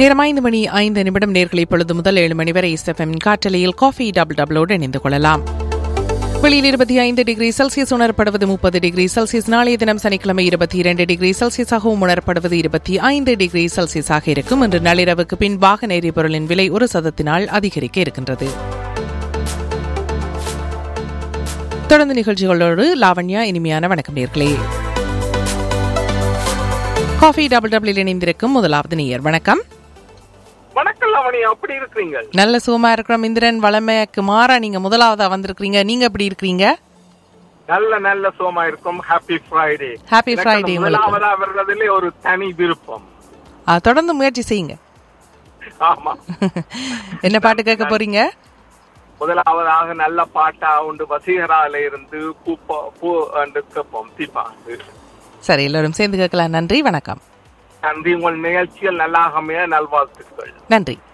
நேரம் ஐந்து மணி ஐந்து நிமிடம் நேர்களை இப்பொழுது முதல் ஏழு மணி வரை எஸ்எஃப்எம் காற்றலையில் காஃபி டபுள் டபுளோடு இணைந்து கொள்ளலாம் வெளியில் இருபத்தி ஐந்து டிகிரி செல்சியஸ் உணரப்படுவது முப்பது டிகிரி செல்சியஸ் நாளைய தினம் சனிக்கிழமை இருபத்தி இரண்டு டிகிரி செல்சியஸாகவும் உணரப்படுவது இருபத்தி ஐந்து டிகிரி செல்சியஸாக இருக்கும் இன்று நள்ளிரவுக்கு பின் வாகன எரிபொருளின் விலை ஒரு சதத்தினால் அதிகரிக்க இருக்கின்றது தொடர்ந்து நிகழ்ச்சிகளோடு லாவண்யா இனிமையான வணக்கம் நேர்களே காஃபி டபுள் டபுளில் இணைந்திருக்கும் முதலாவது நேயர் வணக்கம் வணக்கம் லவணி அப்படி இருக்கிறீங்க நல்ல சுகமா இருக்கிறோம் இந்திரன் வளமைக்கு மாறா நீங்க முதலாவதா வந்திருக்கிறீங்க நீங்க எப்படி இருக்கிறீங்க நல்ல நல்ல சோமா இருக்கும் ஹாப்பி ஃப்ரைடே Happy Friday உங்களுக்கு. முதலாவதா வர்றதுல ஒரு தனி விருப்பம் ஆ, தொடர்ந்து முயற்சி செய்யுங்க ஆமா என்ன பாட்டு கேட்க போறீங்க முதலாவதாக நல்ல பாட்டா உண்டு வசீகரால இருந்து பூ ப- பூ என்று கேட்போம் தீபா சரி எல்லாரும் சேர்ந்து கேட்கலாம் நன்றி வணக்கம் நன்றி உங்கள் நிகழ்ச்சிகள் நல்லாக அமைய நல்வாழ்த்துக்கள் நன்றி